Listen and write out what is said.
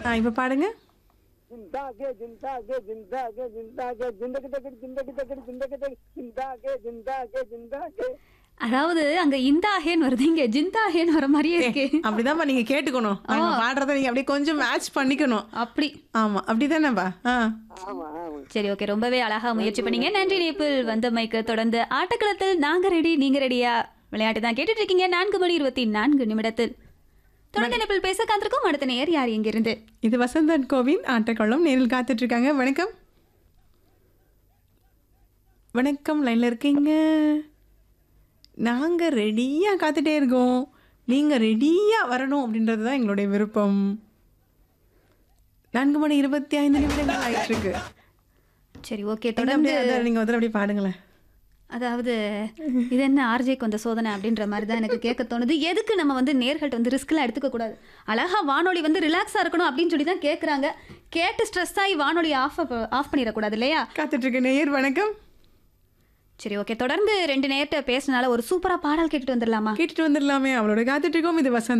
ஆ இப்போ பாடுங்க जिंदागे जिंदागे जिंदागे जिंदागे जिंदगी तकड़ी जिंदगी तकड़ी जिंदगी तकड़ी जिंदागे जिंदागे जिंदागे அதாவது அங்க இந்தாஹேன்னு வருது இங்க ஜிந்தாஹேன்னு வர மாதிரியே இருக்கு அப்படிதான்ப்பா நீங்க கேட்டுக்கணும் நாங்க பாடுறத நீங்க அப்படியே கொஞ்சம் மேட்ச் பண்ணிக்கணும் அப்படி ஆமா அப்படிதானேப்பா ஆ ஆமா ஆமா சரி ஓகே ரொம்பவே அழகா முயற்சி பண்ணீங்க நன்றி நேபிள் வந்தமைக்கு தொடர்ந்து ஆட்டக்களத்தில் நாங்க ரெடி நீங்க ரெடியா விளையாட்டு தான் கேட்டுட்டு இருக்கீங்க நான்கு மணி இருபத்தி நான்கு நிமிடத்தில் தொடர்ந்து நேபிள் பேச காத்திருக்கோம் அடுத்த நேர் யார் இங்கிருந்து இது வசந்தன் கோவின் ஆட்டக்குளம் நேரில் காத்துட்டு இருக்காங்க வணக்கம் வணக்கம் லைன்ல இருக்கீங்க நாங்க ரெடியா காத்துட்டே இருக்கோம் நீங்க ரெடியா வரணும் அப்படின்றது தான் எங்களுடைய விருப்பம் நான்கு மணி இருபத்தி ஐந்து நிமிடங்கள் ஆயிட்டு இருக்கு சரி ஓகே என்ன தொடர்ந்து அப்படியே அதான் நீங்க வந்து அப்படியே பாடுங்களேன் அதாவது இது என்ன ஆர்ஜேக்கு வந்த சோதனை அப்படின்ற மாதிரி தான் எனக்கு கேட்க தோணுது எதுக்கு நம்ம வந்து நேர்கள்ட்ட வந்து ரிஸ்க்லாம் எடுத்துக்க கூடாது அழகா வானொலி வந்து ரிலாக்ஸாக இருக்கணும் அப்படின்னு சொல்லி தான் கேட்குறாங்க கேட்டு ஸ்ட்ரெஸ் ஆகி வானொலி ஆஃப் ஆஃப் பண்ணிடக்கூடாது இல்லையா காத்துட்டு இருக்க நேயர் வணக்கம் சரி ஓகே தொடர்ந்து ரெண்டு நேரத்தை பேசினால ஒரு சூப்பரா பாடல் கேட்டுட்டு வந்துடலாமா கேட்டுட்டு வந்துடலாமே அவளோட காத்துட்டு இருக்கோம் இது வசந்த்